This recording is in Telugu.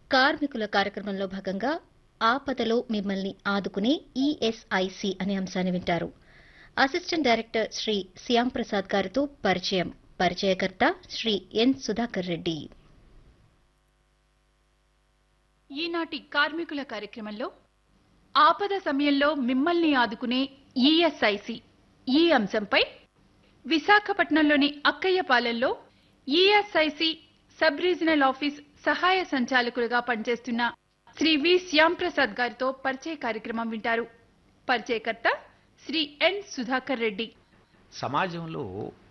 కార్మికుల కార్యక్రమంలో భాగంగా ఆపదలో మిమ్మల్ని ఆదుకునే ఈఎస్ఐసి అనే అంశాన్ని వింటారు అసిస్టెంట్ డైరెక్టర్ శ్రీ శ్యామ్ ప్రసాద్ గారితో పరిచయం పరిచయకర్త శ్రీ ఎన్ సుధాకర్ రెడ్డి ఈనాటి కార్మికుల కార్యక్రమంలో ఆపద సమయంలో మిమ్మల్ని ఆదుకునే ఈఎస్ఐసి ఈ అంశంపై విశాఖపట్నంలోని అక్కయ్యపాలెంలో ఈఎస్ఐసి సబ్ రీజనల్ ఆఫీస్ సహాయ సంచాలకులుగా పనిచేస్తున్న శ్రీ వి శ్యాంప్రసాద్ గారితో పరిచయ కార్యక్రమం వింటారు పరిచయకర్త శ్రీ ఎన్ సుధాకర్ రెడ్డి సమాజంలో